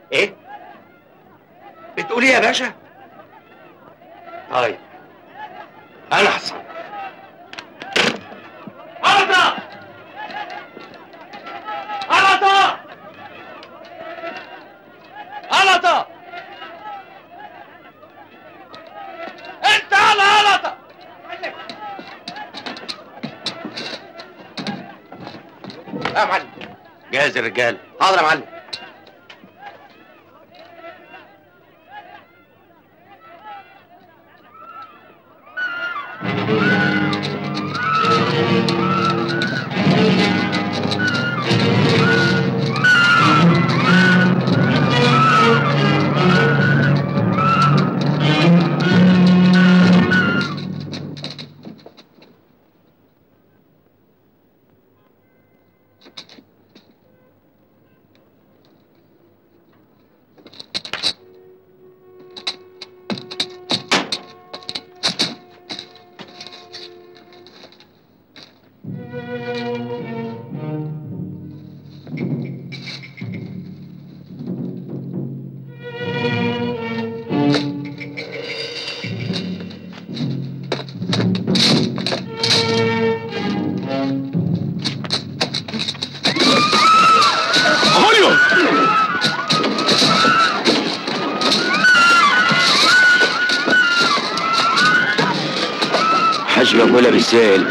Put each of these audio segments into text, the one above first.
ايه بتقول ايه يا باشا طيب انا حصل غلطة غلطة غلطة انت على غلطة يا معلم جاهز الرجال حاضر يا معلم هوليو حاج بقولها بالسهل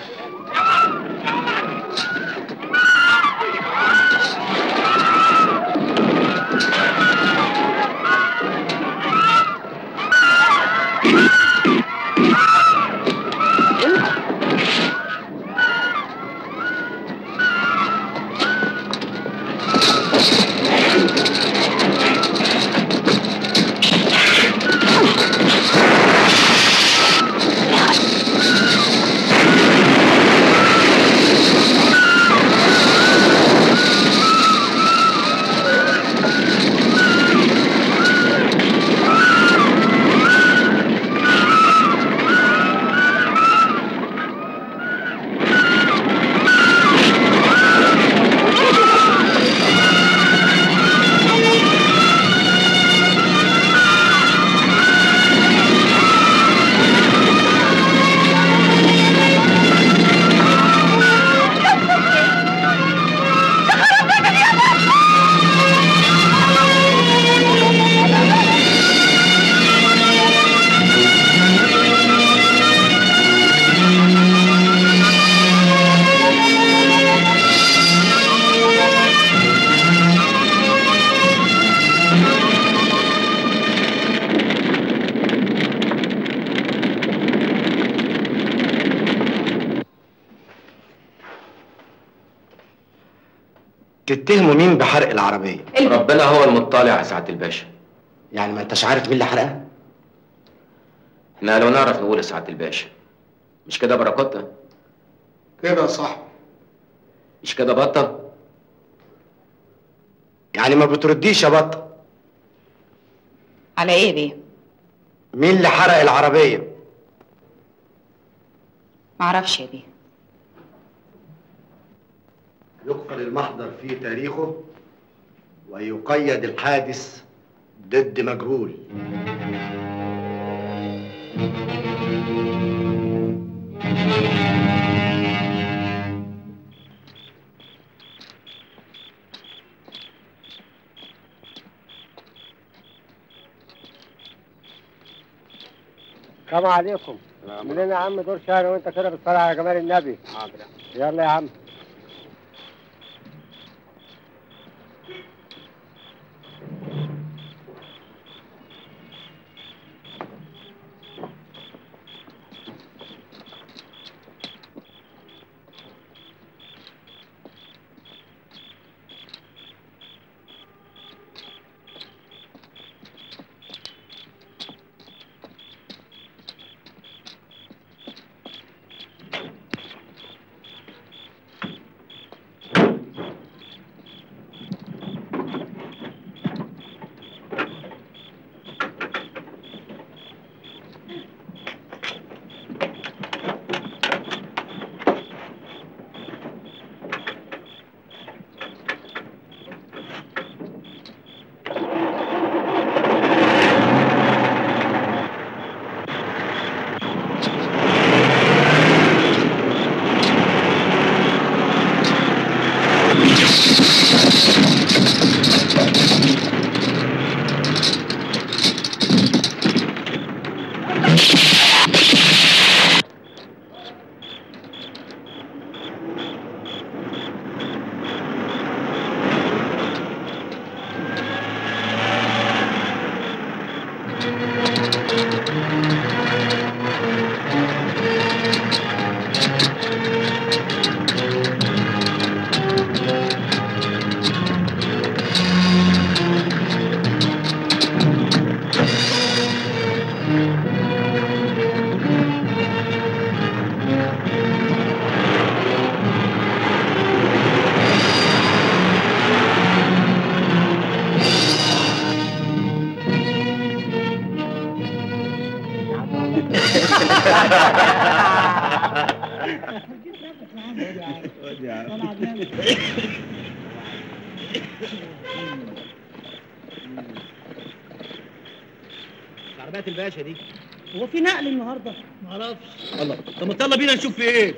تتهموا مين بحرق العربية؟ ربنا هو المطلع يا سعاده الباشا يعني ما انتش عارف مين اللي حرقها؟ احنا لو نعرف نقول يا سعاده الباشا مش كده بركوتة كده صح مش كده بطه يعني ما بترديش يا بطة على ايه بيه؟ مين اللي حرق العربية؟ معرفش يا بيه يقفل المحضر في تاريخه ويقيد الحادث ضد مجهول السلام عليكم منين يا عم دور شهر وانت كده بتصلي على جمال النبي يلا يا عم عربيات الباشا دي هو في نقل النهارده معرفش الله طب ما يلا بينا نشوف في ايه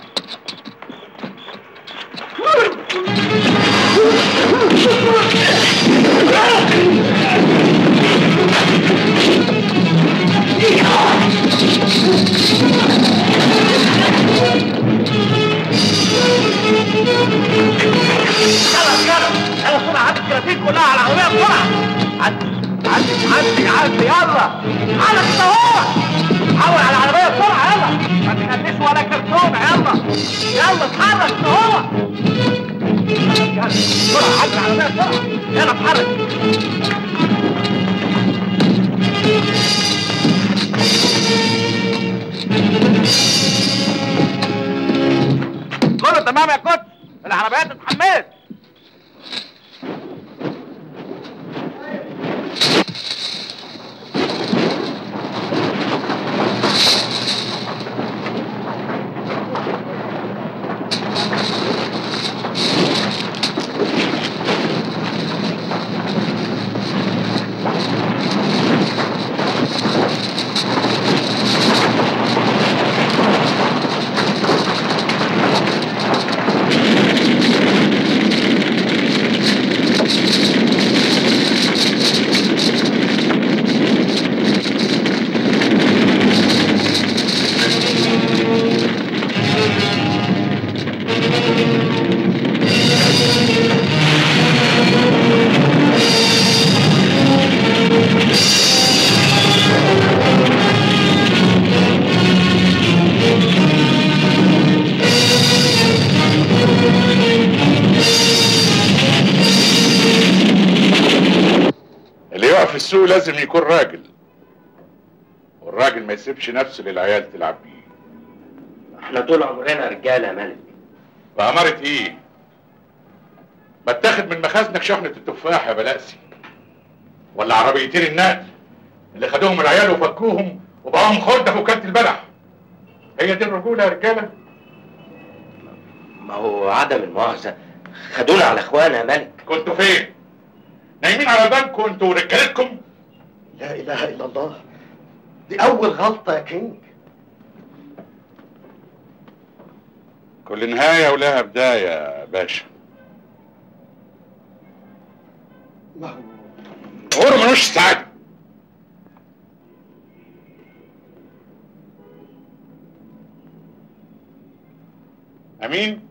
خلاص يلا يلا بسرعه عدي الكراتين كلها على العربيه بسرعه عدي عدي عدي عدي يلا على كده هو حول على العربيه بسرعه يلا ما تخليش ولا كرتون يلا يلا اتحرك كده هو يلا بسرعه عدي على العربيه بسرعه يلا اتحرك كله تمام يا كوتش العربيات اتحملت اللي يقف في السوق لازم يكون راجل والراجل ما يسيبش نفسه للعيال تلعب بيه احنا طول عمرنا رجاله يا ملك بأمارة ايه؟ ما اتاخد من مخازنك شحنة التفاح يا بلاسي ولا عربيتين النقل اللي خدوهم العيال وفكوهم وبقاهم خردة في وكالة البلح هي دي الرجولة يا رجالة؟ ما هو عدم المؤاخذه خدونا على اخوانا يا ملك كنتوا فين؟ نايمين على البنك وانتوا ورجالتكم؟ لا اله الا الله دي اول غلطه يا كينج كل نهاية ولها بداية يا باشا ما هو عمره ملوش سعادة أمين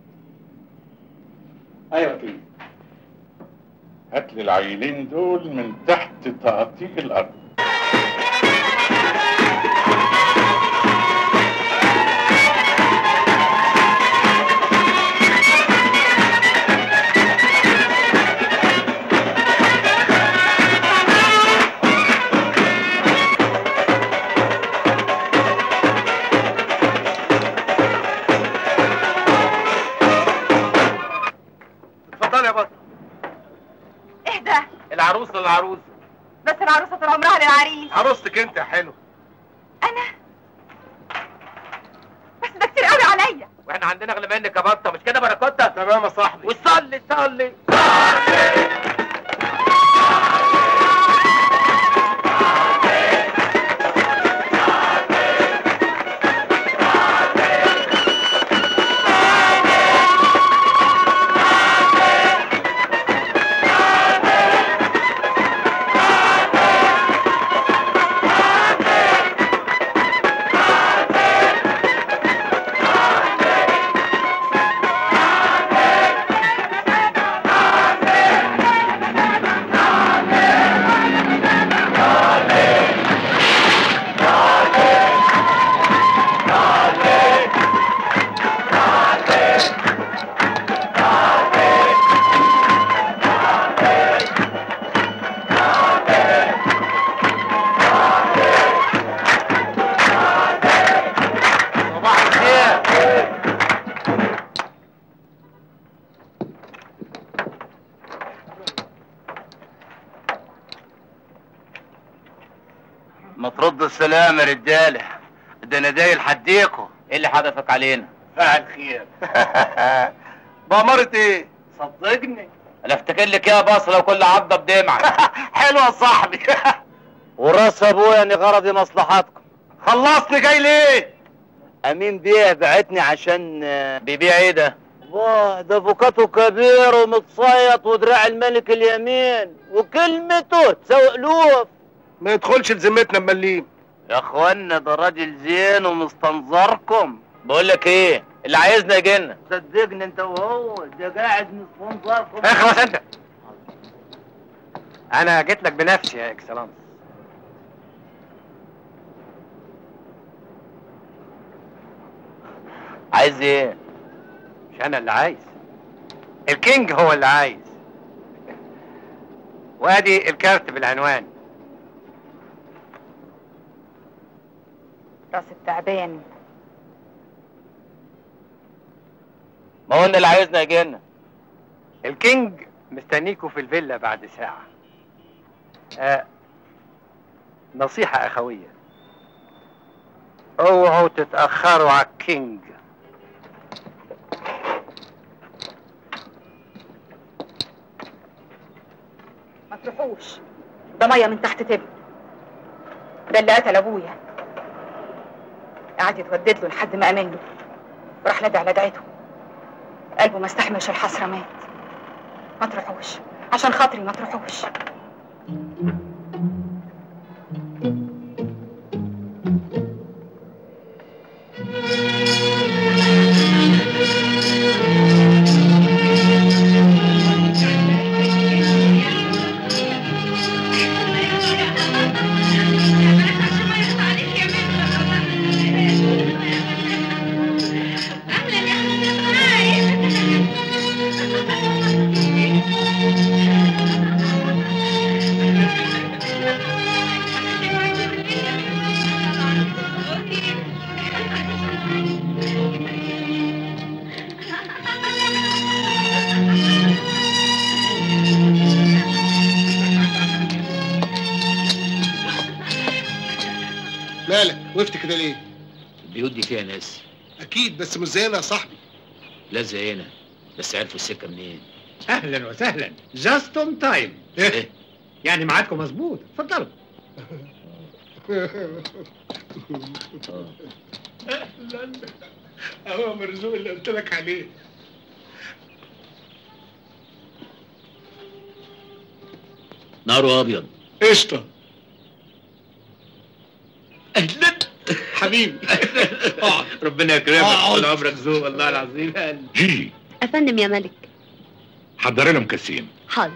ايوه كده هات لي العيلين دول من تحت تقطيع الأرض اتفضل يا بطل ايه ده العروس للعروس بس العروسه طول عمرها للعريس عروستك انت يا حلو انا بس ده كتير قوي عليا واحنا عندنا اغلى منك يا بطه مش كده بركوتة تمام يا صاحبي وصلي صلي صباح الخير ما ترد السلام يا رجاله ده انا دايل حديكوا ايه اللي حدفك علينا فعل خير بأمارة ايه؟ صدقني انا افتكر لك يا بصره وكل عضه بدمعه حلوة يا صاحبي وراس ابويا اني غرضي مصلحتكم خلصني جاي ليه؟ امين بيه بعتني عشان آه، بيبيع ايه ده؟ واه ده فوكاته كبير ومتصيط ودراع الملك اليمين وكلمته تسوق الوف ما يدخلش لذمتنا مليم يا اخوانا ده راجل زين ومستنظركم بقول لك ايه اللي عايزنا يجينا صدقني انت وهو ده قاعد مستنظركم اخلص انت انا جيت لك بنفسي يا اكسلانس عايز ايه مش انا اللي عايز الكينج هو اللي عايز وادي الكارت بالعنوان راس التعبان ما هو اللي عايزنا يجينا الكينج مستنيكوا في الفيلا بعد ساعة آه نصيحة أخوية اوعوا تتأخروا على الكينج ما تروحوش ده ميه من تحت تبن ده اللي قتل ابويا قعد يتودد له لحد ما امن له راح نادي على دعيته قلبه ما استحملش الحسره مات ما تروحوش عشان خاطري ما تروحوش مالك وقفت كده ليه البيوت دي فيها ناس اكيد بس مش زينا يا صاحبي لا زينا بس عرفوا السكه منين أهلا وسهلا جاست اون تايم ايه يعني ميعادكم مظبوط اتفضلوا اه اهو مرزوق اللي قلت لك عليه ناره ابيض قشطه اهلا حبيبي اقعد ربنا يكرمك اقعد. طول عمرك ذوق والله العظيم جي افندم يا ملك حضر لهم كاسين حاضر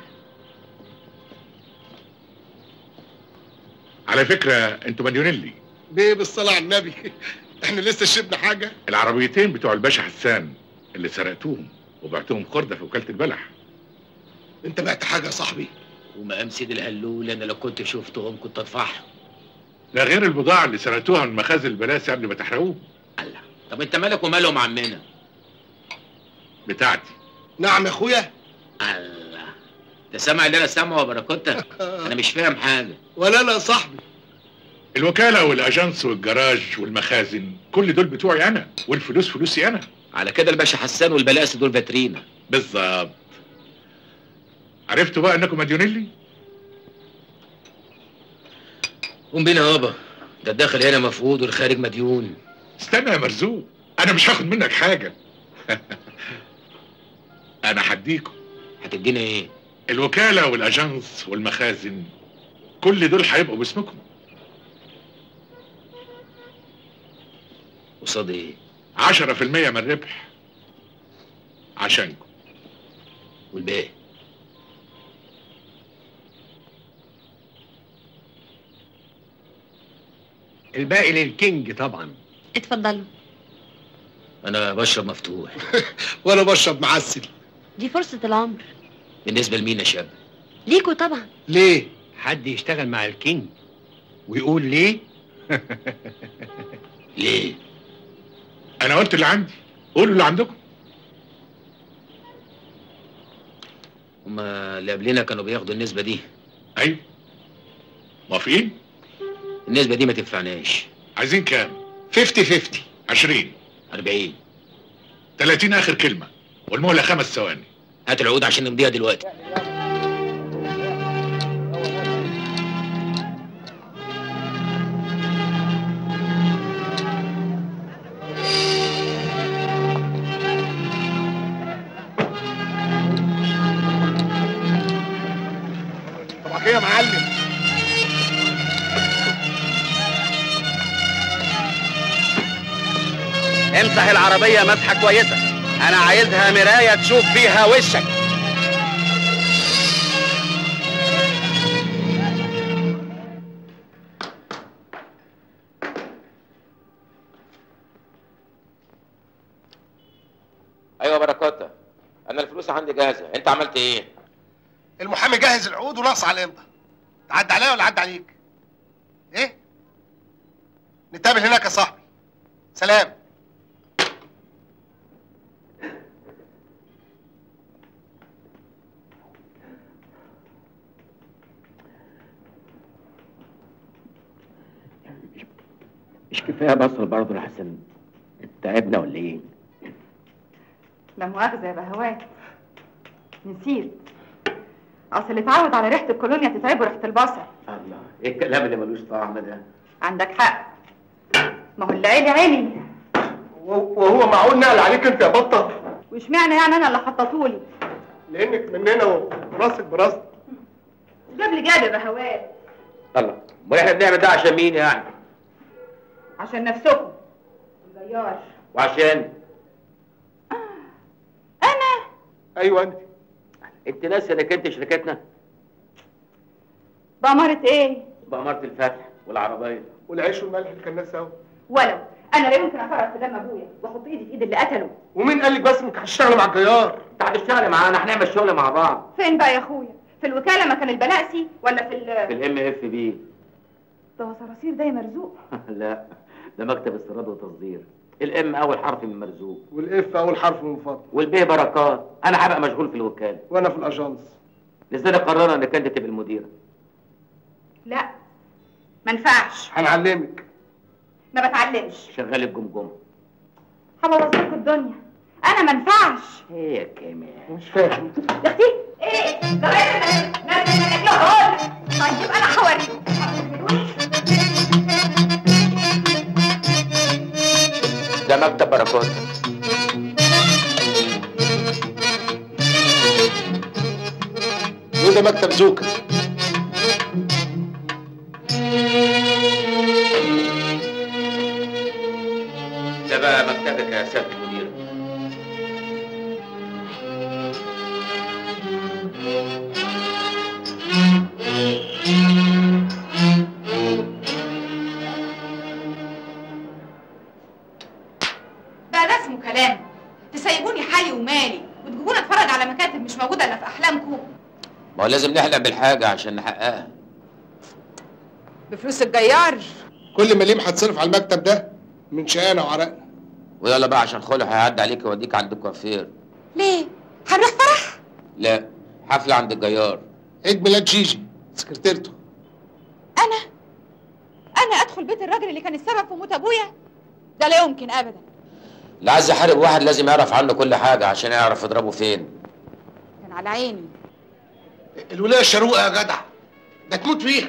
على فكره انتوا مديونين بيه بالصلاه على النبي احنا لسه شربنا حاجه العربيتين بتوع الباشا حسان اللي سرقتوهم وبعتهم خردة في وكالة البلح انت بعت حاجه يا صاحبي ومقام سيد الهلول انا لو كنت شفتهم كنت ادفعهم ده غير البضاعة اللي سرقتوها من مخازن البلاسي قبل ما تحرقوه الله طب انت مالك ومالهم عمنا بتاعتي نعم يا اخويا الله انت سامع اللي انا سامعه يا باراكوتا انا مش فاهم حاجه ولا انا يا صاحبي الوكالة والأجانس والجراج والمخازن كل دول بتوعي أنا والفلوس فلوسي أنا على كده الباشا حسان والبلاسي دول فاترينا بالظبط عرفتوا بقى انكم مديونين لي؟ قوم بينا يابا ده الداخل هنا مفقود والخارج مديون استنى يا مرزوق انا مش هاخد منك حاجة انا هديكم هتدينا ايه الوكالة والأجانس والمخازن كل دول هيبقوا باسمكم قصاد ايه عشرة في المية من الربح عشانكم والباقي الباقي للكينج طبعا اتفضلوا انا بشرب مفتوح وانا بشرب معسل دي فرصة العمر بالنسبه لمين يا شاب ليكوا طبعا ليه حد يشتغل مع الكينج ويقول ليه ليه انا قلت اللي عندي قولوا اللي عندكم هما اللي قبلنا كانوا بياخدوا النسبه دي ايوه موافقين النسبه دي ما تنفعناش عايزين كام 50 50 20 40 30 اخر كلمه والمهله خمس ثواني هات العقود عشان نمضيها دلوقتي طبعا كده يا معلم امسح العربية مسحة كويسة أنا عايزها مراية تشوف فيها وشك ايوه بركاته انا الفلوس عندي جاهزه انت عملت ايه المحامي جهز العقود وناقص على الامضه تعدي عليا ولا عدى عليك ايه نتقابل هناك يا صاحبي سلام مش كفايه بصل برضه لحسن تعبنا ولا ايه لا مؤاخذة يا بهوات نسيت أصل اللي اتعود على ريحة الكولونيا تتعبه ريحة البصل الله ايه الكلام اللي ملوش طعم ده عندك حق ما هو اللي عيني عيني وهو معقول نقل عليك انت يا بطه واشمعنى يعني أنا اللي حطيتهولي لانك مننا وراسك براسك جاب لي جاب يا بهوات الله امال احنا بنعمل ده عشان مين يعني عشان نفسكم الجيار وعشان أنا ايوه انت انت ناسي انك انت شركتنا بأمارة إيه؟ بأمارة الفتح والعربيه والعيش والملح اللي كان سوا ولو أنا لا يمكن أفرط في دم أبويا وأحط إيدي في إيد اللي قتله ومين قال لك بس انك هتشتغل مع الجيار انت هتشتغل معانا هنعمل شغل مع بعض فين بقى يا أخويا؟ في الوكالة مكان البلاسي ولا في ال في الام اف بي ده هو صراصير ده يا مرزوق لا ده مكتب استيراد وتصدير الام اول حرف من مرزوق والاف اول حرف من فضل والبي بركات انا هبقى مشغول في الوكاله وانا في الاجانس لذلك قررنا انك انت تبقى المديره لا ما ينفعش هنعلمك ما بتعلمش شغال الجمجمه هبوظ لكم الدنيا انا ما ينفعش ايه يا كمان مش فاهم يا اختي ايه ده غير نازل هقول طيب انا هوريكم ده مكتب بركات وده مكتب زوكا ده بقى مكتبك يا سياده المديره بقى ده اسمه كلام تسيبوني حالي ومالي وتجيبوني اتفرج على مكاتب مش موجوده الا في احلامكم ما هو لازم نحلم بالحاجه عشان نحققها بفلوس الجيار كل مليم هتصرف على المكتب ده من شقانا وعرقنا ويلا بقى عشان خلع هيعدي عليك يوديك عند الكوافير ليه هنروح فرح لا حفله عند الجيار عيد ميلاد جيجي سكرتيرته انا انا ادخل بيت الراجل اللي كان السبب في موت ابويا ده لا يمكن ابدا اللي عايز يحارب واحد لازم يعرف عنه كل حاجه عشان يعرف يضربه فين كان على عيني الولايه شروقه يا جدع ده تموت فيها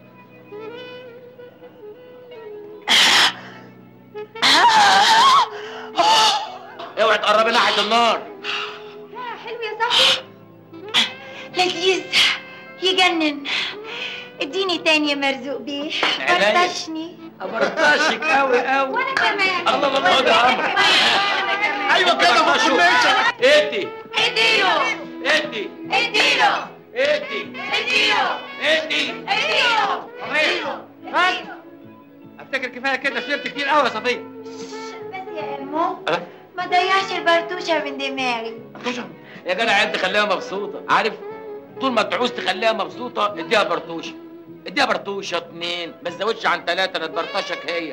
اوعي تقربي ناحيه النار حلو يا صاحبي لذيذ يجنن اديني تاني يا مرزوق بيه عينيا. فرطشني برطشك قوي قوي وانا كمان الله الله خد يا عمرو ايوه كده ما كناش ادي اديله ادي اديله ادي اديله ادي اديله ها افتكر كفايه كده شربت كتير قوي يا صفيه بس يا امو ما ضيعش البرتوشه من دماغي يا جدع انت خليها مبسوطه عارف طول ما تعوز تخليها مبسوطه اديها برطوشه اديها برطوشه اتنين ما تزودش عن ثلاثه لا تبرطشك هي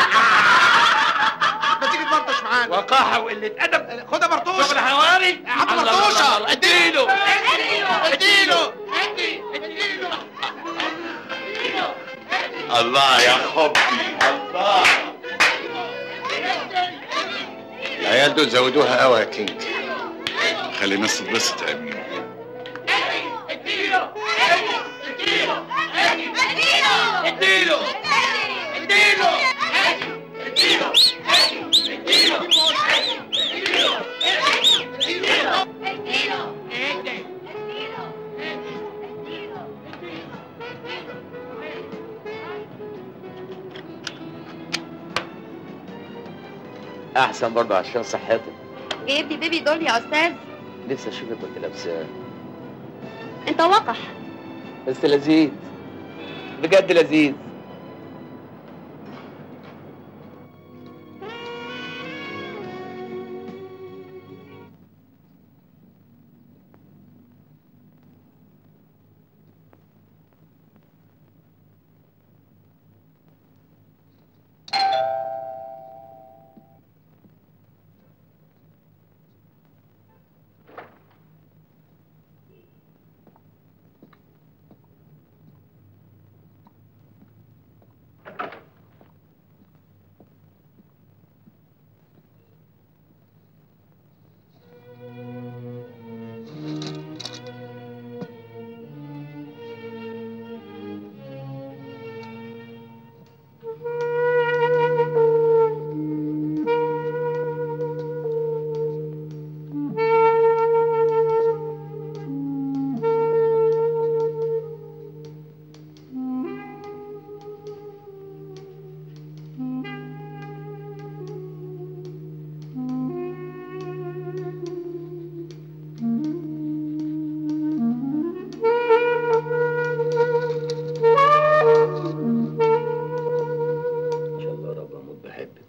ما تيجي تبرطش معانا وقاحه وقله ادب خدها برطوشه شغل حواري هات الله، الله، برطوشه الله، اديله اديله الله يا حبي الله العيال دول زودوها قوي يا كينج خلي الناس تتبسط يا امين احسن برضه عشان صحتك جايب لي بيبي دول يا استاذ لسه اشوفك كنت لابساه انت وقح بس لذيذ بجد لذيذ ان شاء الله يا رب اموت بحبك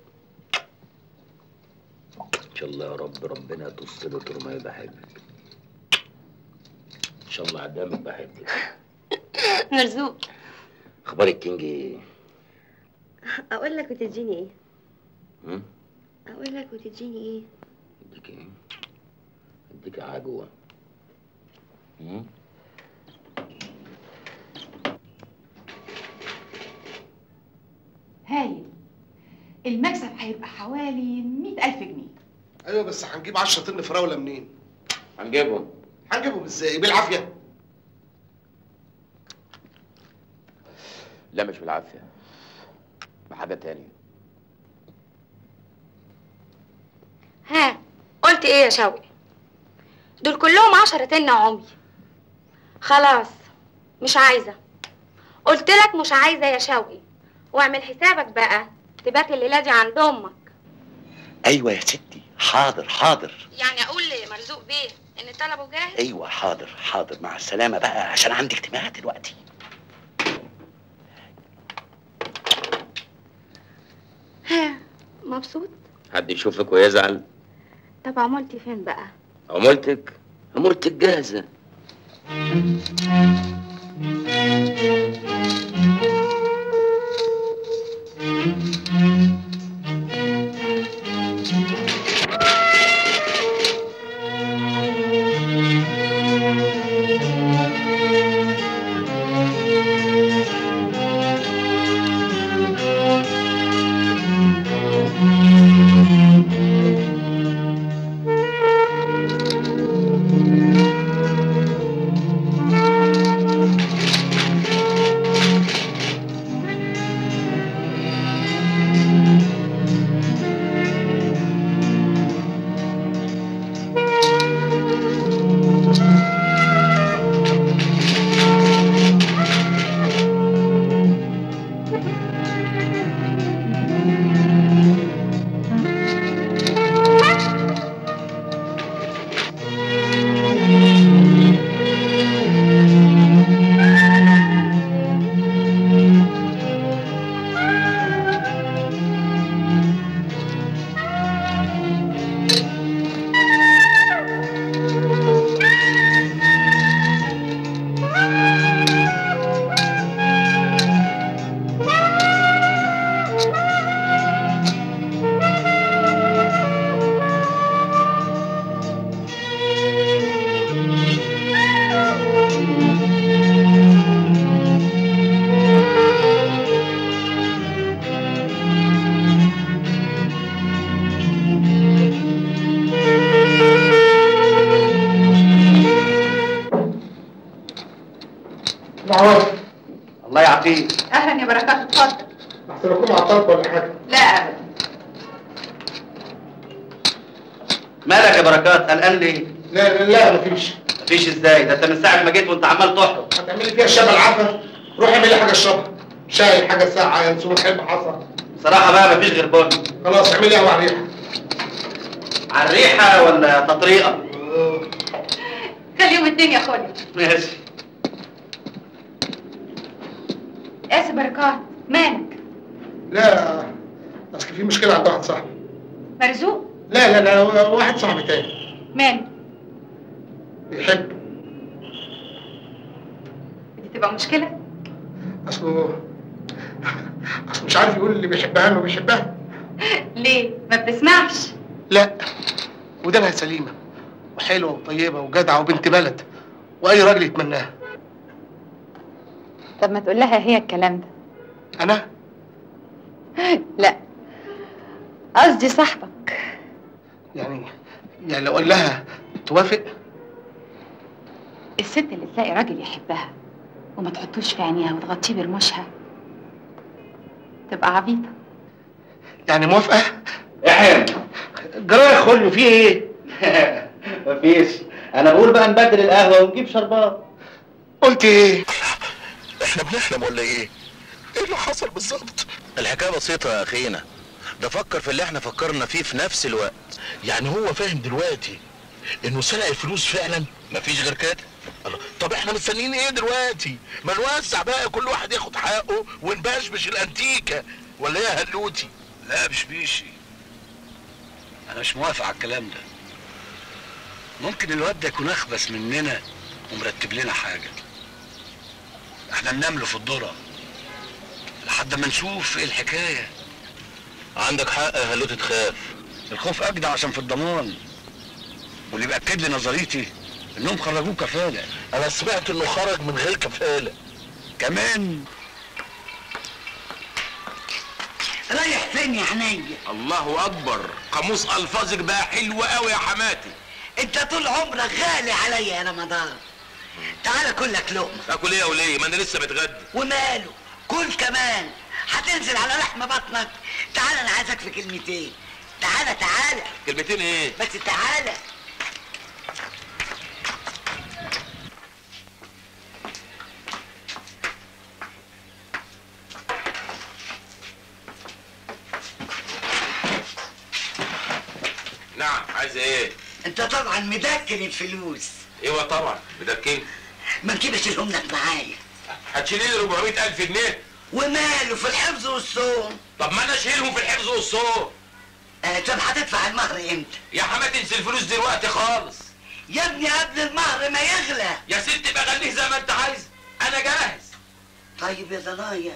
ان شاء الله يا رب ربنا تصل طول ما بحبك ان شاء الله عدامك بحبك مرزوق اخبار الكينج ايه؟ اقول لك وتديني ايه هم؟ اقول لك وتديني ايه اديك ايه؟ اديك عجوه هم؟ هايل المكسب هيبقى حوالي مئة ألف جنيه ايوه بس هنجيب 10 طن فراوله منين؟ هنجيبهم هنجيبهم ازاي؟ بالعافيه لا مش بالعافيه بحاجه تانية ها قلت ايه يا شوقي دول كلهم عشرة تن عمي خلاص مش عايزة قلت لك مش عايزة يا شوقي واعمل حسابك بقى تبات الليلة دي عند امك ايوه يا ستي حاضر حاضر يعني اقول لمرزوق بيه ان طلبه جاهز ايوه حاضر حاضر مع السلامه بقى عشان عندي اجتماع دلوقتي ها مبسوط حد يشوفك ويزعل طب عملتي فين بقى عمولتك عمولتك جاهزه معوض الله يعافيك اهلا يا بركات اتفضل احسن اكون عطلت ولا حاجه لا ابدا مالك يا بركات قلقان ليه؟ لا لا لا مفيش مفيش ازاي ده انت من ساعه ما جيت وانت عمال تحرق هتعملي فيها الشبع العفه روح اعملي حاجه اشربها شاي حاجه ساعه ينسون حلم حصى بصراحه بقى مفيش غير بن خلاص اعملي قهوه على الريحه على الريحه ولا تطريقه؟ خليهم الدنيا خلي ماشي اسف بركات مالك لا اصل في مشكله عند واحد صاحبي مرزوق لا لا لا واحد صاحبي تاني مالك بيحب دي تبقى مشكله اصله اصله مش عارف يقول اللي بيحبها انه بيحبها ليه ما بتسمعش لا ودانها سليمه وحلوه وطيبه وجدعه وبنت بلد واي راجل يتمناها طب ما تقول لها هي الكلام ده انا لا قصدي صاحبك يعني يعني لو قال لها توافق الست اللي تلاقي راجل يحبها وما تحطوش في عينيها وتغطيه برموشها تبقى عبيطه يعني موافقه احنا جرايه خلو في ايه مفيش انا بقول بقى نبدل القهوه ونجيب شربات قلت ايه احنا بنحلم ولا ايه؟ ايه اللي حصل بالظبط؟ الحكايه بسيطه يا اخينا ده فكر في اللي احنا فكرنا فيه في نفس الوقت يعني هو فاهم دلوقتي انه سرق الفلوس فعلا مفيش غير كده الله طب احنا مستنيين ايه دلوقتي ما نوزع بقى كل واحد ياخد حقه ونبشبش الانتيكه ولا ايه يا هلوتي لا مش بيشي انا مش موافق على الكلام ده ممكن الواد ده يكون اخبث مننا ومرتب لنا حاجه احنا ننام له في الذره لحد ما نشوف ايه الحكايه عندك حق يا هلوتي تخاف الخوف اجدع عشان في الضمان واللي بياكد لي نظريتي انهم خرجوه كفاله انا سمعت انه خرج من غير كفاله كمان رايح فين يا حنية؟ الله اكبر قاموس الفاظك بقى حلو قوي يا حماتي انت طول عمرك غالي عليا يا رمضان تعالى كل لك لقمة اكل ايه يا وليه ما انا لسه متغدى وماله كل كمان هتنزل على لحم بطنك تعالى انا عايزك في كلمتين تعالى تعالى كلمتين ايه بس تعالى نعم عايز ايه انت طبعا مدكن الفلوس ايوه طبعا مدكين ما تجيب اشيلهم لك معايا هتشيلي لي 400000 جنيه وماله في الحفظ والصوم طب ما انا اشيلهم في الحفظ والصوم آه طب هتدفع المهر امتى يا حماتي انسي الفلوس دلوقتي خالص يا ابني قبل المهر ما يغلى يا ست بقى خليه زي ما انت عايز انا جاهز طيب يا ضنايا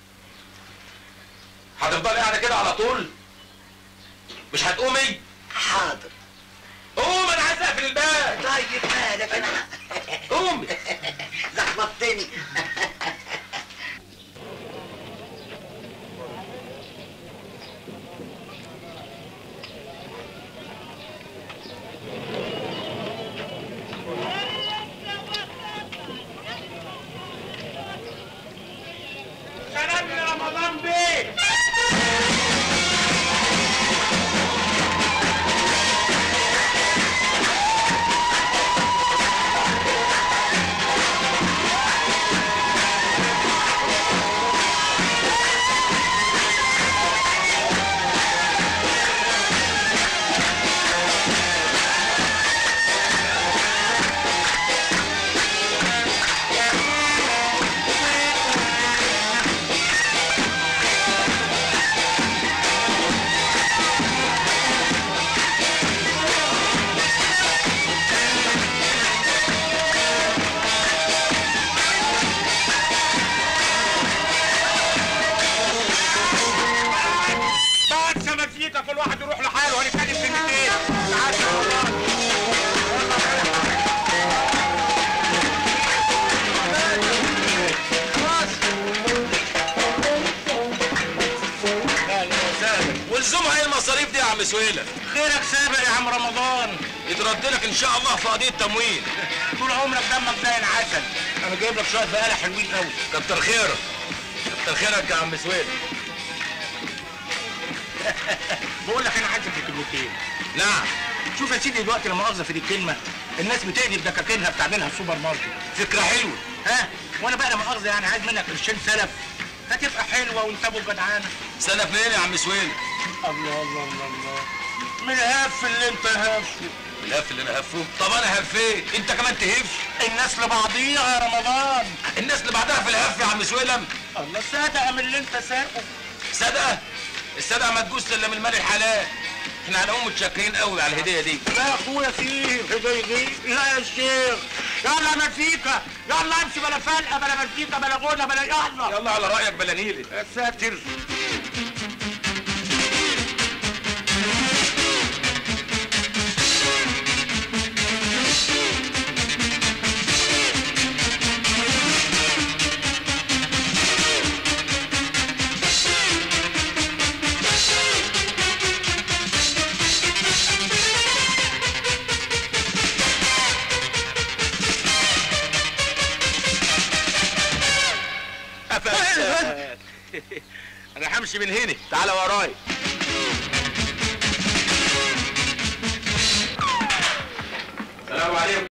هتفضلي قاعده كده على طول مش هتقومي حاضر قوم انا عايز اقفل الباب طيب مالك انا قومي زحمطتني سلام يا رمضان بيه بعد مزيكا كل واحد يروح لحاله هنتكلم كلمتين تعال يا رمضان والزمها ايه المصاريف دي يا عم سويلة خيرك سابق يا عم رمضان يترد لك ان شاء الله في قضيه تموين طول عمرك دمك زي العسل انا جايب لك شويه بقاله حلوين قوي كتر خيرك كتر خيرك يا عم سويد بقول لك انا عايزك في كلمتين نعم شوف يا سيدي دلوقتي لما مؤاخذه في دي الكلمه الناس بتقلب دكاكينها بتعملها السوبر ماركت فكره حلوه ها وانا بقى لا مؤاخذه يعني عايز منك قرشين سلف هتبقى حلوه وانت ابو جدعانه سلف منين يا عم سويد الله الله الله الله من الهف اللي انت هفه الهف اللي انا هفه طب انا هفيت انت كمان تهف الناس لبعضيها يا رمضان الناس اللي بعدها في الهف يا عم سويلم الله صدقه من اللي انت ساقه صدقه الصدقه ما تجوز الا من المال الحلال احنا هنقوم متشكرين قوي على الهديه دي لا يا اخويا فيه هديه دي لا يا شيخ يلا مزيكا يلا امشي بلا فلقه بلا مزيكا بلا غنى بلا يلا يلا على رايك بلا نيلي يا ساتر قفشت انا همشي من هنا تعالى ورايا السلام عليكم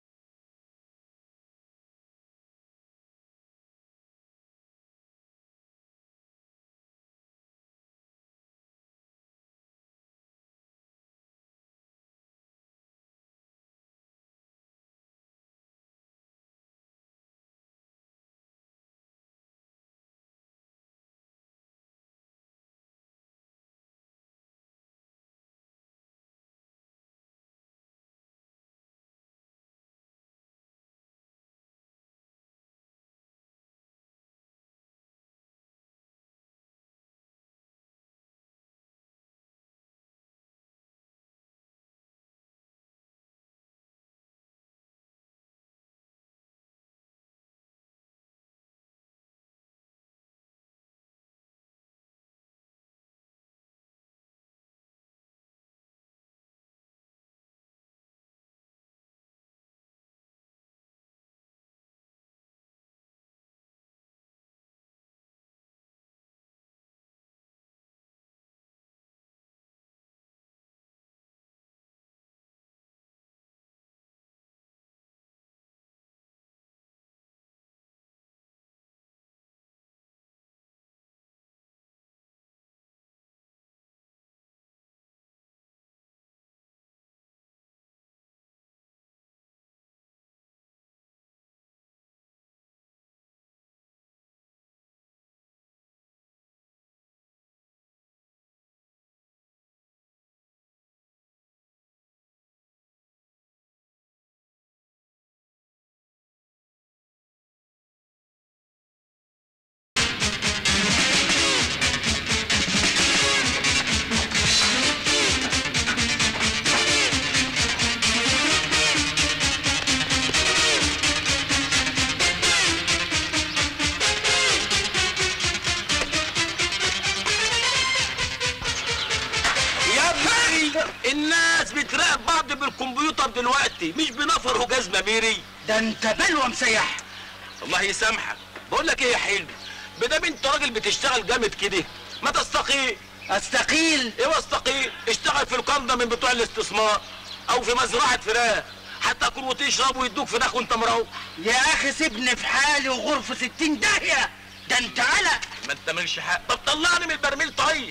يا ابني الناس بتراقب بعض بالكمبيوتر دلوقتي مش بنفر وجزمه ميري ده انت بلوه مسيح الله يسامحك بقول لك ايه يا حلو بدام انت راجل بتشتغل جامد كده ما تستقيل استقيل ايوه استقيل اشتغل في القنده من بتوع الاستثمار او في مزرعه فراخ هتاكل وتشرب ويدوك فراخ وانت مروح يا اخي سيبني في حالي وغرفه ستين داهيه ده انت قلق ما انت مالكش حق طب طلعني من البرميل طيب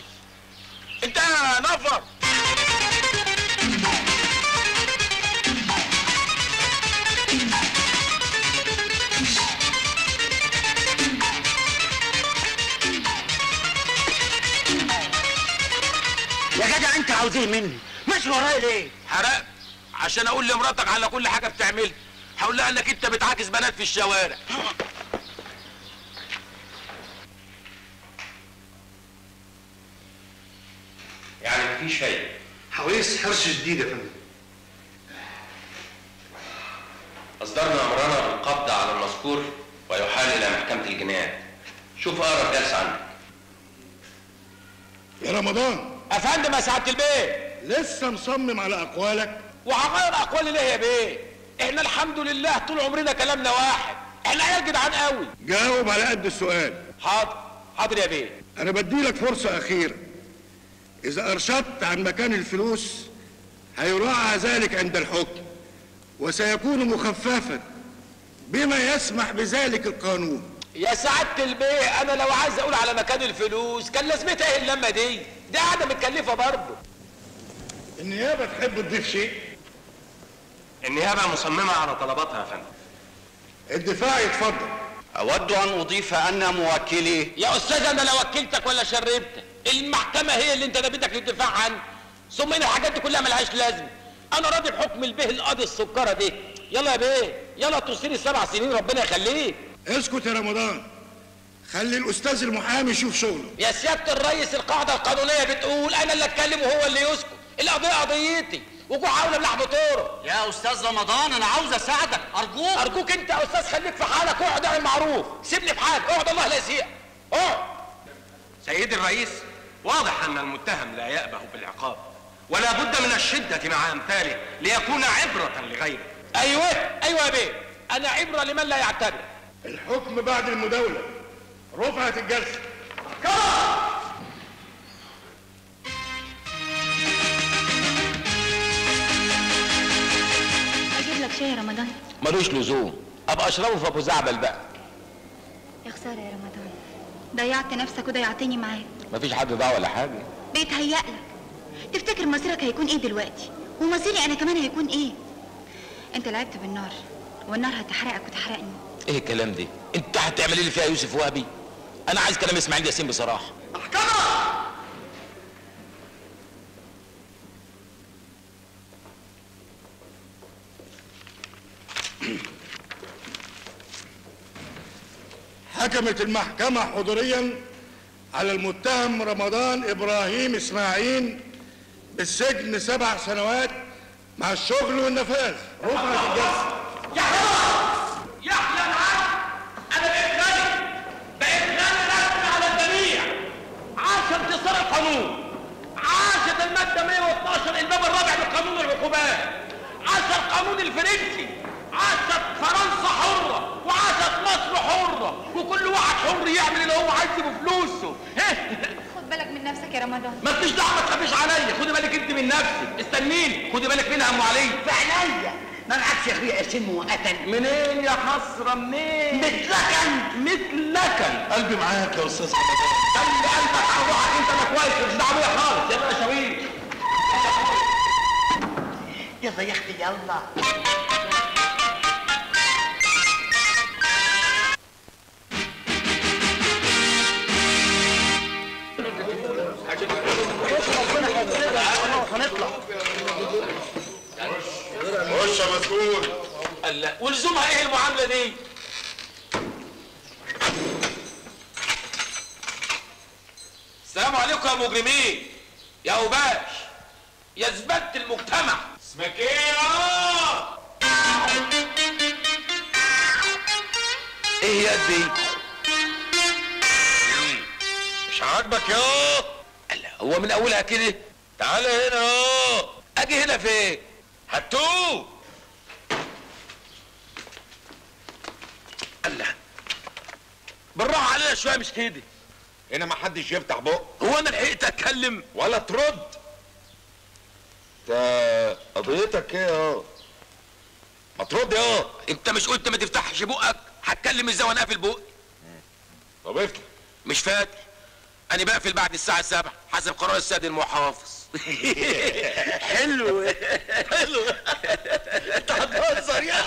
انت يا نفر يا جدع انت عاوز ايه مني ماشي ورايا ليه حرقت عشان اقول لمراتك على كل حاجه بتعملها هقول لها انك انت بتعاكس بنات في الشوارع يعني مفيش فايده حويس حرص جديد يا فندم اصدرنا امرنا بالقبض على المذكور ويحال الى محكمه الجنايات شوف اقرب جلسه عندك يا رمضان افندم يا سعاده البيه لسه مصمم على اقوالك وهغير اقوالي ليه يا بيه احنا الحمد لله طول عمرنا كلامنا واحد احنا عيال جدعان قوي جاوب على قد السؤال حاضر حاضر يا بيه انا بديلك فرصة اخيرة اذا ارشدت عن مكان الفلوس هيراعى ذلك عند الحكم وسيكون مخففا بما يسمح بذلك القانون يا سعادة البيه انا لو عايز اقول على مكان الفلوس كان لازمتها ايه اللمه دي دي قاعده متكلفه برضه النيابة تحب تضيف شيء النيابة مصممة على طلباتها يا فندم الدفاع يتفضل أود أن أضيف أن موكلي يا استاذ انا لا وكلتك ولا شربتك المحكمه هي اللي انت نبيتك للدفاع عنه ثم ان الحاجات دي كلها ملهاش لازمه انا راضي بحكم البيه القاضي السكره دي يلا يا بيه يلا توصيني سبع سنين ربنا يخليك اسكت يا رمضان خلي الاستاذ المحامي يشوف شغله يا سياده الرئيس القاعده القانونيه بتقول انا اللي اتكلم وهو اللي يسكت القضيه قضيتي وجوع عاوله بلحم طوره يا أستاذ رمضان أنا عاوز أساعدك أرجوك ارجوك انت يا استاذ خليك في حالك اقعد اعمل معروف سيبني في حالي اقعد الله لا يسيء اقعد سيدي الرئيس واضح أن المتهم لا يأبه بالعقاب ولا بد من الشدة مع أمثاله ليكون عبرة لغيره ايوه ايوه يا بيه انا عبره لمن لا يعتبر الحكم بعد المداولة رفعت الجلسة اجيب لك شاي يا رمضان ملوش لزوم ابقى اشربه في ابو زعبل بقى يا خساره يا رمضان ضيعت نفسك وضيعتني معاك مفيش حد ضاع ولا حاجه بيتهيأ لك تفتكر مصيرك هيكون ايه دلوقتي ومصيري انا كمان هيكون ايه انت لعبت بالنار والنار هتحرقك وتحرقني ايه الكلام ده انت هتعمل اللي فيها يوسف وهبي انا عايز كلام اسماعيل ياسين بصراحه حكمت المحكمة حضوريا على المتهم رمضان إبراهيم إسماعيل بالسجن سبع سنوات مع الشغل والنفاذ رفعت الجلسة يحيى العدل انا بقيت غني بقيت غني رسمي على الجميع عاش انتصار القانون عاشت الماده 112 الباب الرابع من قانون العقوبات عاش القانون الفرنسي عاشت فرنسا حره وعاشت مصر حره وكل واحد حر يعمل اللي هو عايزه بفلوسه خد بالك من نفسك يا رمضان ما انتش دعوه ما تخافيش عليا خدي بالك انت من نفسك استنيني خدي بالك منها ام علي في عينيا ما معكش يا اخويا قرشين مؤقتا منين يا حسره منين متلكن متلكن قلبي معاك يا أستاذ خلي قلبك على روحك انت انا كويس مش دعوه بيا خالص يلا يا شويش يلا يا اختي يلا خش يا مسؤول الله ولزومها ايه المعامله دي السلام عليكم يا مجرمين يا اوباش يا زباله المجتمع اسمك ايه يا ايه يا دي مش عاجبك يا الله هو من اولها كده تعالى هنا يا اجي هنا فين هتوه الله بالراحه علينا شويه مش كده هنا ما حدش يفتح بقه هو انا لحقت اتكلم ولا ترد انت قضيتك ايه يا ما ترد يا انت مش قلت ما تفتحش بقك هتكلم ازاي وانا قافل بقي طب افتح مش فاكر انا بقفل بعد الساعه 7 حسب قرار السيد المحافظ حلو حلو انت هتهزر يا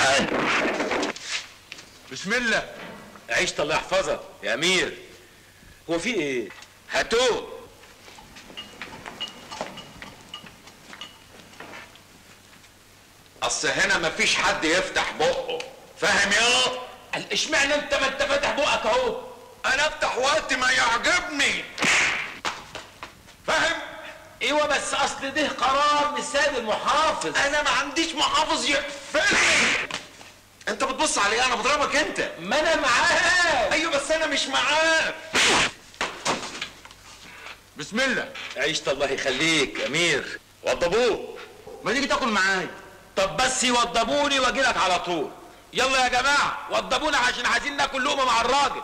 بسم الله عيشت الله يحفظك يا امير هو في ايه هاتوه اصل هنا مفيش حد يفتح بقه فاهم يا قال اشمعنى انت ما انت فاتح بقك اهو انا افتح وقت ما يعجبني فاهم ايوه بس اصل ده قرار من السيد المحافظ انا ما عنديش محافظ يقفلني انت بتبص علي انا بضربك انت ما انا معاك ايوه بس انا مش معاك بسم الله عيشت الله يخليك امير وضبوه ما تيجي تاكل معايا طب بس يوضبوني واجي لك على طول يلا يا جماعه وضبونا عشان عايزين ناكل لقمه مع الراجل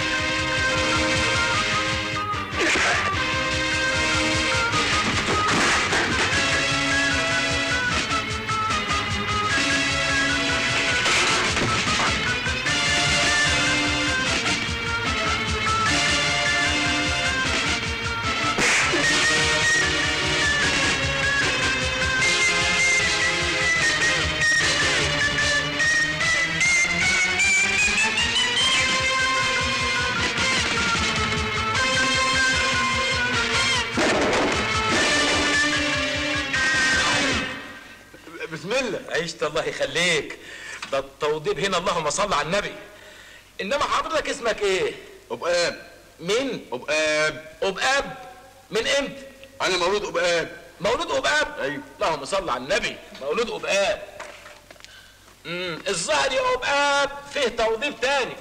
بسم الله عيشت الله يخليك ده التوضيب هنا اللهم صل على النبي انما حضرتك اسمك ايه ابقاب مين ابقاب ابقاب من امتى انا مولود ابقاب مولود ابقاب ايوه اللهم صل على النبي مولود ابقاب امم الظاهر يا ابقاب فيه توضيب تاني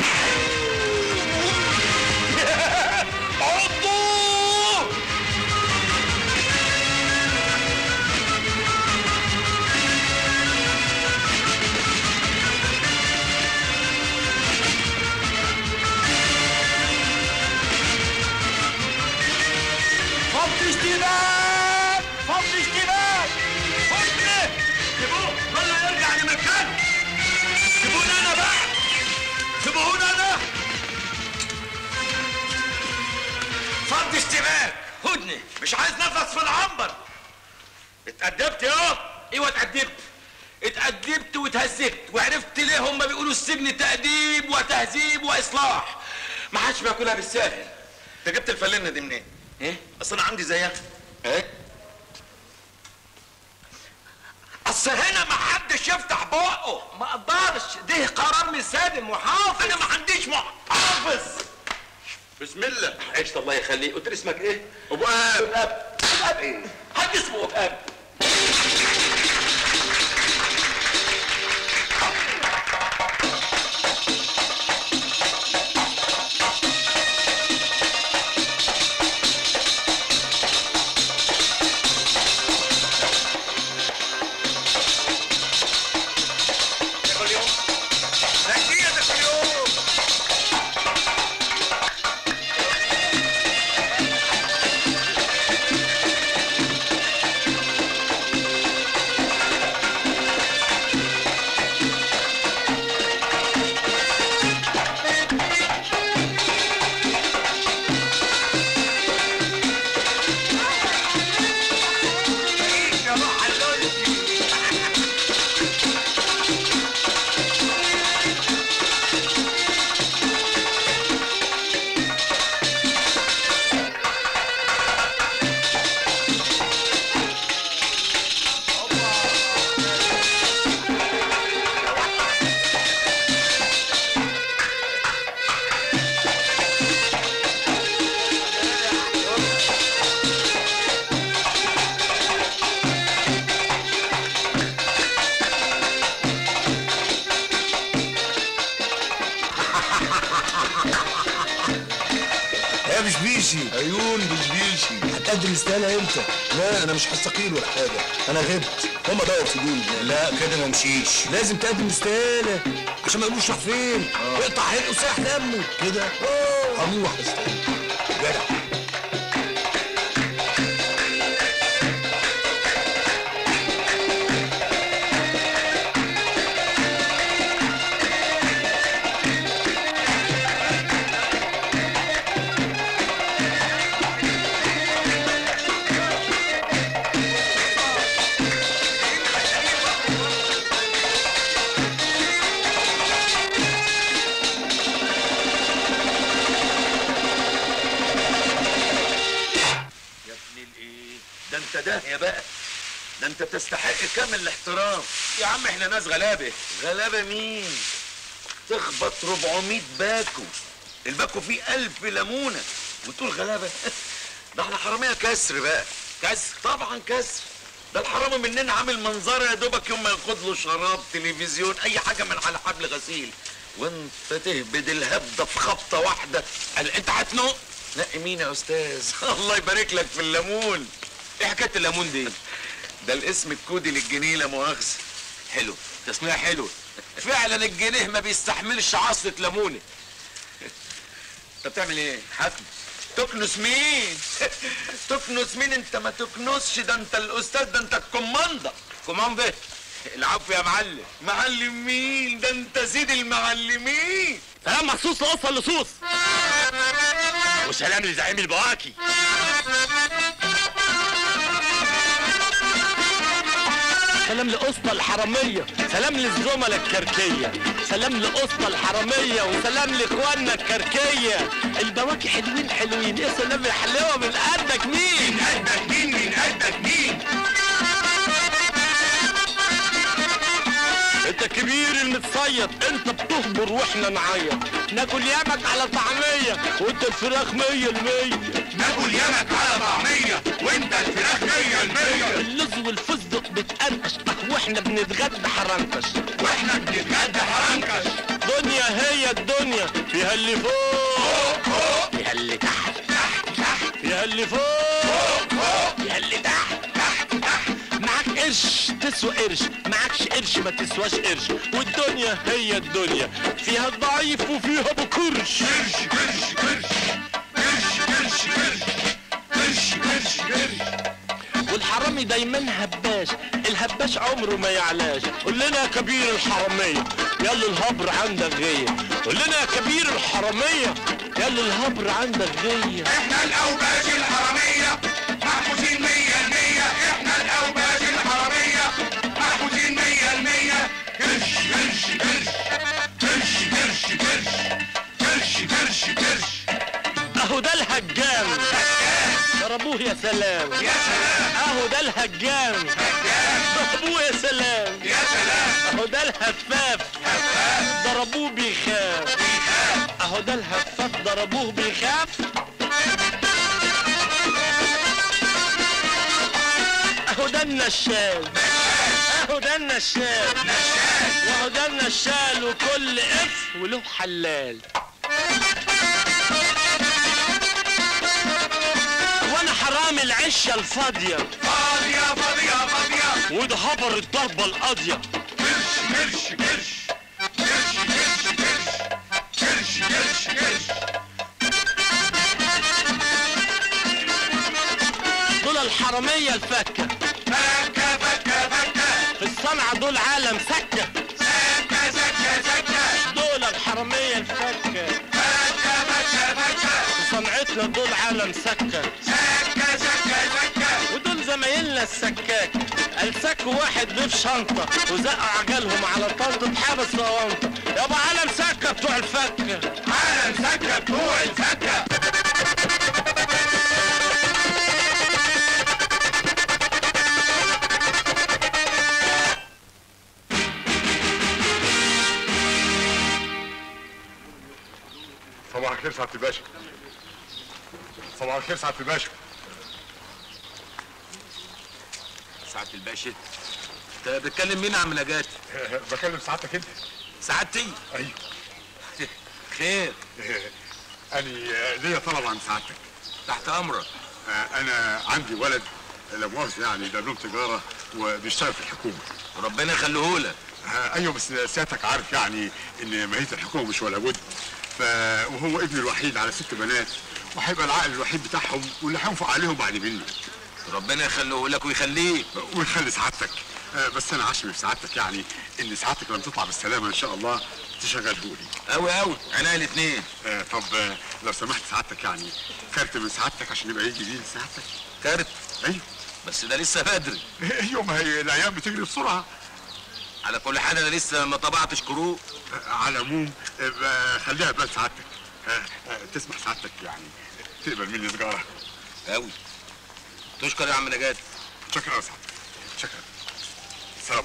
عضو فض اشتباك فض اشتباك فض سيبوه خلوا يرجع لمكانه سيبوني انا بقى سيبوني انا فض اشتباك هدني مش عايز نفس في العنبر اتأدبت يا ايوه اتأدبت اتأدبت واتهذبت وعرفت ليه هم بيقولوا السجن تأديب وتهذيب وإصلاح ما حدش بياكلها بالساهل انت جبت الفلنه دي منين؟ ايه؟ اصل انا عندي زيها ايه؟ اصل هنا ما حدش يفتح بقه ما اقدرش ده قرار من سيد المحافظ انا ما عنديش محافظ بسم الله عشت الله يخليك قلت لي اسمك ايه؟ ابو اب ابو اب ابو اب ايه؟ حد اسمه ابو اب كل يوم نجية كل يوم يا روح اللوزي يا مش بيشي عيون مش بيشي هتقدم استقالة امتى؟ لا انا مش هستقيل ولا حاجة انا غبت هما بقوا يرفضوني لا كده ما امشيش لازم تقدم استقالة عشان ما يقولوش راح فين اقطع حلقه وساح دمه كده اه هروح استقيل جدع يا ابن الايه ده انت ده يا بقى ده انت تستحق كامل الاحترام يا عم احنا ناس غلابه غلابه مين تخبط 400 باكو الباكو فيه 1000 ليمونه وتقول غلابه ده احنا حراميه كسر بقى كسر طبعا كسر ده الحرامي مننا عامل منظره يا دوبك يوم ما ياخد له شراب تلفزيون اي حاجه من على حبل غسيل وانت تهبد الهبده في خبطه واحده قال انت هتنق نقي مين يا استاذ الله يبارك لك في الليمون ايه حكايه الليمون دي ده الاسم الكودي للجنيه لا مؤاخذه حلو تسميه حلو فعلا الجنيه ما بيستحملش عصرة ليمونة انت بتعمل ايه؟ حكم تكنس مين؟ تكنس مين انت ما تكنسش ده انت الاستاذ ده انت الكوماندا كوماندا العفو يا معلم معلم مين؟ ده انت سيد المعلمين سلام مخصوص لقصة اللصوص وسلام لزعيم البواكي سلام لقسطة الحرامية سلام للزملاء الكركية سلام لقسطة الحرامية وسلام لاخواننا الكركية البواكي حلوين حلوين ايه سلام يا حلاوة من قدك مين من قدك مين من قدك مين انت كبير المتصيد انت بتهبر واحنا نعيط ناكل يمك على طعمية وانت الفراخ مية المية ناكل يمك على طعمية وانت الفراخ مية المية اللوز والفستق بتقرقش واحنا بنتغدى حرنكش واحنا بنتغدى حرنكش دنيا هي الدنيا فيها اللي فوق فوق فيها اللي تحت تحت تحت فيها اللي فوق فوق فيها اللي تحت تحت تحت معاك قرش تسوى قرش معكش قرش ما تسواش قرش والدنيا هي الدنيا فيها الضعيف وفيها بكرش قرش قرش قرش قرش قرش قرش قرش قرش والحرامي دايما هباش الهباش عمره ما يعلاش قول لنا يا كبير الحرامية يلا الهبر عندك غية قول لنا يا كبير الحرامية يلا الهبر عندك غية احنا الاوباش الحرامية محبوسين مية المية احنا الاوباش الحرامية محبوسين مية المية كرش كرش كرش كرش كرش كرش كرش كرش كرش اهو ده الهجام ضربوه يا سلام يا سلام اهو ده الهجام ضربوه يا سلام يا سلام اهو ده الهفاف ضربوه بيخاف اهو ده الهفاف ضربوه بيخاف اهو ده النشال اهو ده النشال واهو ده النشال وكل اف وله حلال وانا حرامي العشه الفاضيه فاضية فاضية فاضية وده هبر الضربه القاضيه كرش كرش كرش كرش كرش كرش كرش كرش دول الحراميه الفكه فكة فكة فكة في الصنعه دول عالم سكه سكة سكة سكة دول الحراميه الفكه فكة فكة فكة في صنعتنا دول عالم سكه سكة سكة سكة ودول زمايلنا السكاك السكوا واحد ضيف شنطة وزقوا عجلهم على طنطة حبس صوانطة يابا عالم سكة بتوع الفكة عالم سكة بتوع الفكة صباح الخير سعاده الباشا صباح الخير سعاده الباشا سعادة الباشا انت بتكلم مين يا عم نجاتي؟ بكلم سعادتك انت سعادتي؟ ايوه خير اني ليا طلب عن سعادتك تحت امرك انا عندي ولد لا مؤاخذه يعني ده له تجاره وبيشتغل في الحكومه ربنا يخليهولك ايوه بس سيادتك عارف يعني ان ماهيه الحكومه مش ولا بد ف وهو ابني الوحيد على ست بنات وهيبقى العائل الوحيد بتاعهم واللي هينفق عليهم بعد مني ربنا يخليهولك ويخليك ويخلي سعادتك آه، بس انا عشمي في سعادتك يعني ان سعادتك لما تطلع بالسلامه ان شاء الله تشغله لي قوي قوي عينيا الاثنين آه طب آه، لو سمحت سعادتك يعني كارت من سعادتك عشان يبقى يجي بيه لسعادتك كارت ايوه بس ده لسه بدري ايوه ما هي الايام بتجري بسرعه على كل حال انا لسه ما طبعتش كروت آه، على العموم آه، خليها بال سعادتك آه، آه، تسمح سعادتك يعني تقبل مني سجاره قوي تشكر يا عم نجاتي شكرا يا سعادتك شكرا سلام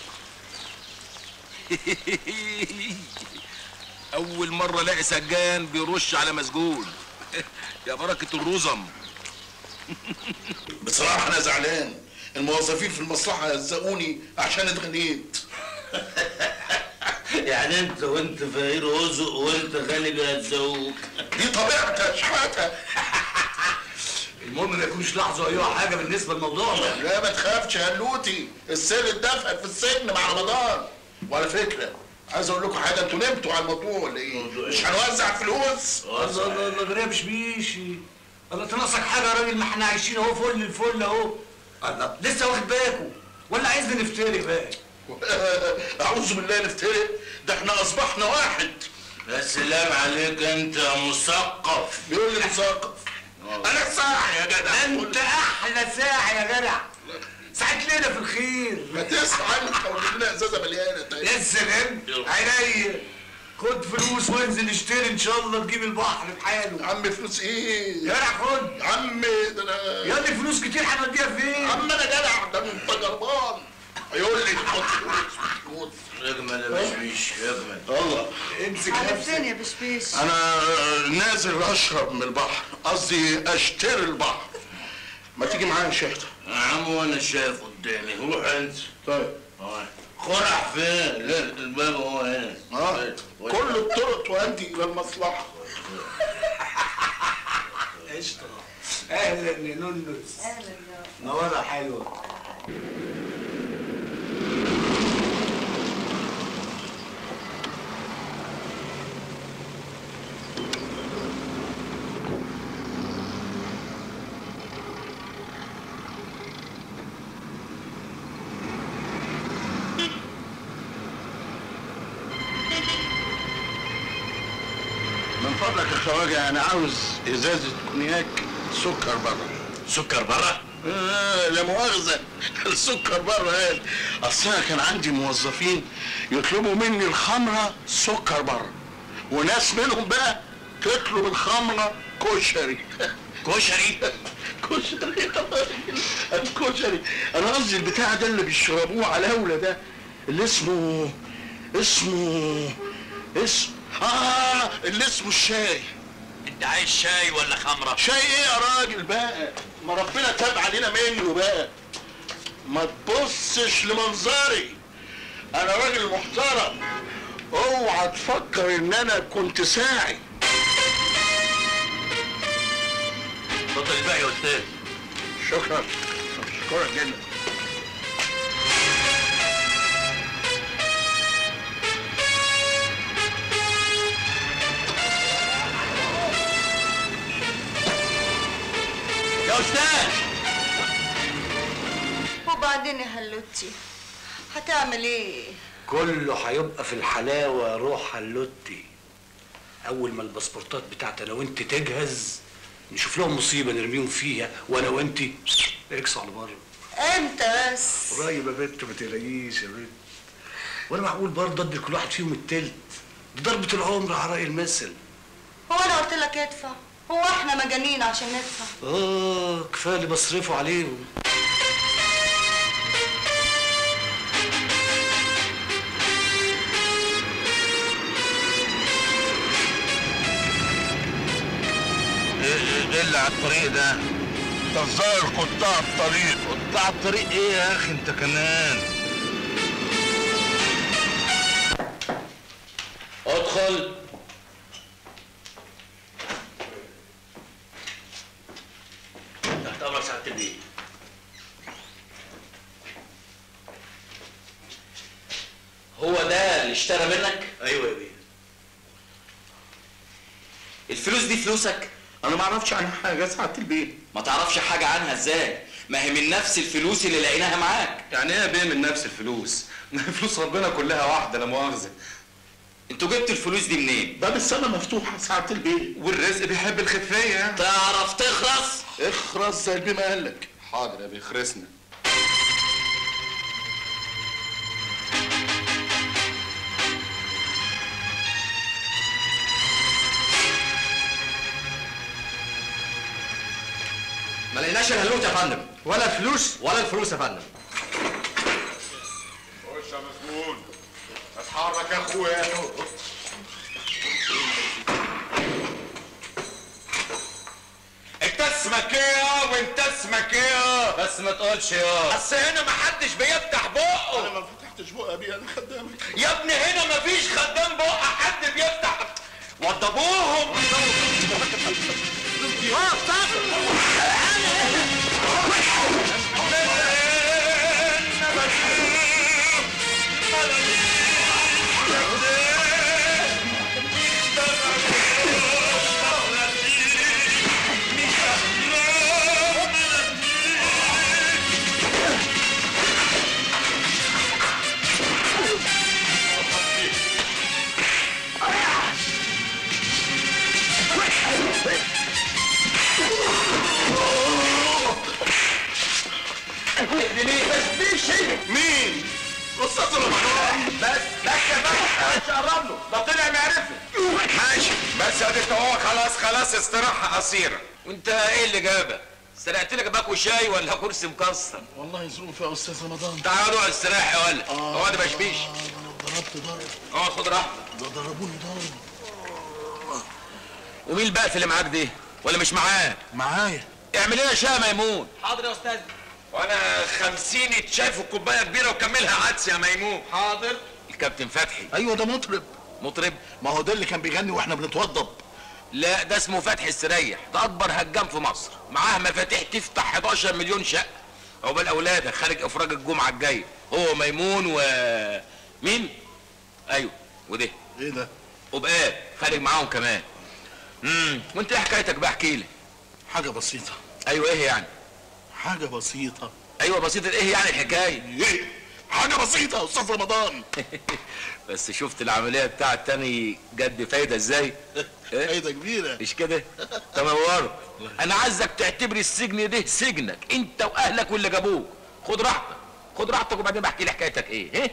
اول مره الاقي سجان بيرش على مسجون يا بركه الرزم بصراحة أنا زعلان الموظفين في المصلحة هزقوني عشان اتغنيت يعني انت وانت فقير وزق وانت غني بيهزقوك دي طبيعتي يا شحاتة المهم ما يكونش لاحظوا اي حاجه بالنسبه للموضوع ده لا ما تخافش يا هلوتي السر اتدفن في السجن مع رمضان وعلى فكره عايز اقول لكم حاجه انتوا نمتوا على الموضوع ولا ايه؟ مش هنوزع فلوس الله الله الله غريب مش بيشي الله تناقصك حاجه يا راجل ما احنا عايشين اهو فل الفل اهو الله لسه واخد بالكوا ولا عايزنا نفترق بقى اعوذ بالله نفترق ده احنا اصبحنا واحد يا سلام عليك انت يا مثقف بيقول لي مثقف انا صاحي يا جدع انت احلى ساعه يا جدع ساعة ليلة في الخير ما تسعى انت وجيب لنا ازازه مليانه طيب يا سلام عينيا خد فلوس وانزل اشتري ان شاء الله تجيب البحر بحاله يا عم فلوس ايه؟ يا جدع خد يا عم ده انا يا دي فلوس كتير هنوديها فين؟ يا عم انا جدع ده انت جربان هيقول لي خد فلوس اجمل يا بشبيش اجمل الله امسك على فين يا بشبيش انا نازل اشرب من البحر قصدي اشتري البحر ما تيجي معايا يا شيخ يا عم وانا شايف قدامي روح انت طيب خرع فين؟ لا الباب هو هنا اه كل الطرق تؤدي الى المصلحه قشطة اهلا يا نونس اهلا نورة حلوة من فضلك يا خواجه انا عاوز ازازه كونياك سكر بره سكر بره؟ آه لا مؤاخذه السكر بره قال اصل انا كان عندي موظفين يطلبوا مني الخمره سكر بره وناس منهم بقى تطلب الخمره كشري كشري كشري يا راجل الكشري انا قصدي البتاع ده اللي بيشربوه على اولى ده اللي اسمه اسمه اسم اه اللي اسمه الشاي انت عايز شاي ولا خمره؟ شاي ايه يا راجل بقى ما ربنا تاب علينا منه بقى ما تبصش لمنظري انا راجل محترم اوعى تفكر ان انا كنت ساعي اتفضل الباقي يا استاذ شكرا شكرا جدا يا استاذ وبعدين يا هلوتي هتعمل ايه كله هيبقى في الحلاوة روح هلوتي أول ما الباسبورتات بتاعت أنا وأنت تجهز نشوف لهم مصيبة نرميهم فيها وأنا وأنت اكسوا على بره امتى بس قريب يا بنت ما تقلقيش يا بنت وأنا معقول برضه أدي لكل واحد فيهم التلت دي ضربة العمر على رأي المثل هو انا قلت لك ادفع هو احنا مجانين عشان ندفع آه كفاية اللي بصرفه عليهم ايه إيه اللي على الطريق ده؟ ده الظاهر قطاع الطريق قطاع الطريق ايه يا اخي انت كمان ادخل تحت امرك سعاده البيه هو ده اللي اشترى منك؟ ايوه يا بيه الفلوس دي فلوسك؟ انا ما اعرفش عنها حاجه ساعه البيت ما تعرفش حاجة عنها ازاي؟ ما هي من نفس الفلوس اللي لقيناها معاك يعني ايه بيه من نفس الفلوس؟ ما هي فلوس ربنا كلها واحده لا مؤاخذه انتوا جبتوا الفلوس دي منين؟ باب السما مفتوحه ساعه البيت والرزق بيحب الخفيه يعني تعرف تخرس؟ اخرس زي البيه ما قال لك حاضر يا بيه خرسنا ما لقيناش الهلوت يا فندم ولا الفلوس ولا الفلوس يا فندم خش يا مسجون اتحرك يا اخويا انت اسمك ايه وانت اسمك ايه بس ما تقولش يا اصل هنا محدش بيفتح بقه انا ما فتحتش بقى يا بيه انا خدامك يا ابني هنا مفيش خدام بقه حد بيفتح وضبوهم مين؟ استاذ رمضان بس بس يا باشا مش قرب له ده طلع معرفه ماشي بس اديك هو خلاص خلاص استراحه قصيره وانت ايه اللي جابك؟ سرقت لك باكو شاي ولا كرسي مكسر؟ والله ظروف يا استاذ رمضان تعال اقعد استريح يا ولد اقعد ما بشبيش ضربت ضرب اقعد خد راحتك ده ضربوني ضرب ومين البقف اللي معاك دي؟ ولا مش معاه؟ معايا اعمل لنا شاي يا ميمون حاضر يا استاذ وانا خمسين اتشاي في كوبايه كبيره وكملها عدس يا ميمون حاضر الكابتن فتحي ايوه ده مطرب مطرب ما هو ده اللي كان بيغني واحنا بنتوضب لا ده اسمه فتحي السريح ده اكبر هجام في مصر معاه مفاتيح تفتح 11 مليون شقه عقبال اولادك خارج افراج الجمعه الجايه هو ميمون و مين ايوه وده ايه ده وبقاب خارج معاهم كمان امم وانت ايه حكايتك بقى احكي لي حاجه بسيطه ايوه ايه يعني حاجه بسيطه ايوه بسيطه ايه يعني الحكايه ايه حاجه بسيطه يا استاذ رمضان بس شفت العمليه بتاعت تاني جد فايده ازاي إيه؟ فايده كبيره مش كده تنوروا انا عايزك تعتبر السجن ده سجنك انت واهلك واللي جابوك خد راحتك خد راحتك وبعدين بحكي لي حكايتك ايه ايه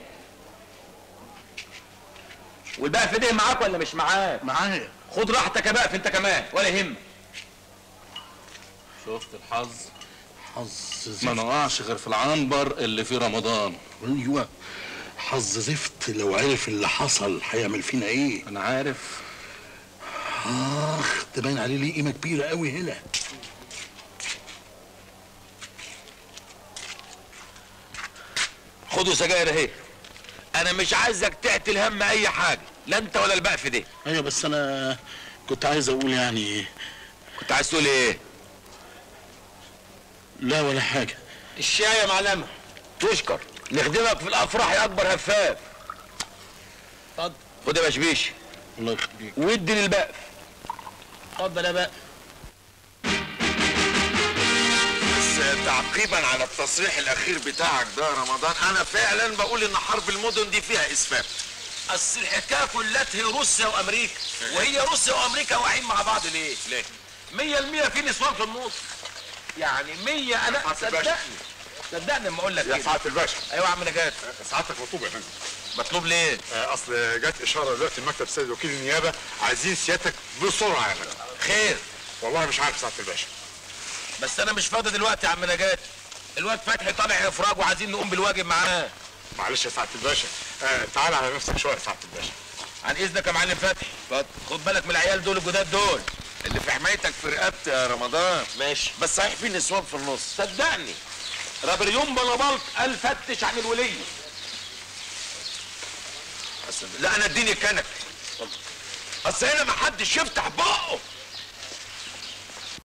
والبقى في ده معاك ولا مش معاك معايا خد راحتك يا بقى انت كمان ولا يهمك شفت الحظ حظ زفت ما نقعش غير في العنبر اللي في رمضان ايوه حظ زفت لو عرف اللي حصل هيعمل فينا ايه انا عارف اخ ده باين عليه ليه قيمه كبيره قوي هنا خدوا سجاير اهي انا مش عايزك تعتل هم اي حاجه لا انت ولا البقى في ده ايوه بس انا كنت عايز اقول يعني كنت عايز تقول ايه لا ولا حاجه الشاي يا معلمه تشكر نخدمك في الافراح يا اكبر هفاف اتفضل خد يا بشبيش الله يخليك وادي للبقف اتفضل يا بقى بس تعقيبا على التصريح الاخير بتاعك ده يا رمضان انا فعلا بقول ان حرب المدن دي فيها اسفاف اصل الحكايه كلها هي روسيا وامريكا وهي روسيا وامريكا واقعين مع بعض ليه؟ ليه؟ 100% في نسوان في النص يعني 100 انا سعادة الباشا. صدقني صدقني لما اقول لك يا كده. سعاده الباشا ايوه يا عم نجاة سعادتك مطلوب يا فندم مطلوب ليه؟ آه، اصل جت اشاره دلوقتي من مكتب سيد وكيل النيابه عايزين سيادتك بسرعه يا فندم خير والله مش عارف سعاده الباشا بس انا مش فاضي دلوقتي يا عم نجاة الواد فتحي طالع افراج وعايزين نقوم بالواجب معاه معلش يا سعاده الباشا آه تعال على نفسك شويه يا سعاده الباشا عن اذنك يا معلم فتحي اتفضل خد بالك من العيال دول الجداد دول اللي في حمايتك في رقبتي يا رمضان ماشي بس صحيح في نسوان في النص صدقني رابريون بلبلط قال فتش عن الوليه لا انا اديني كنك اصل هنا ما حدش يفتح بقه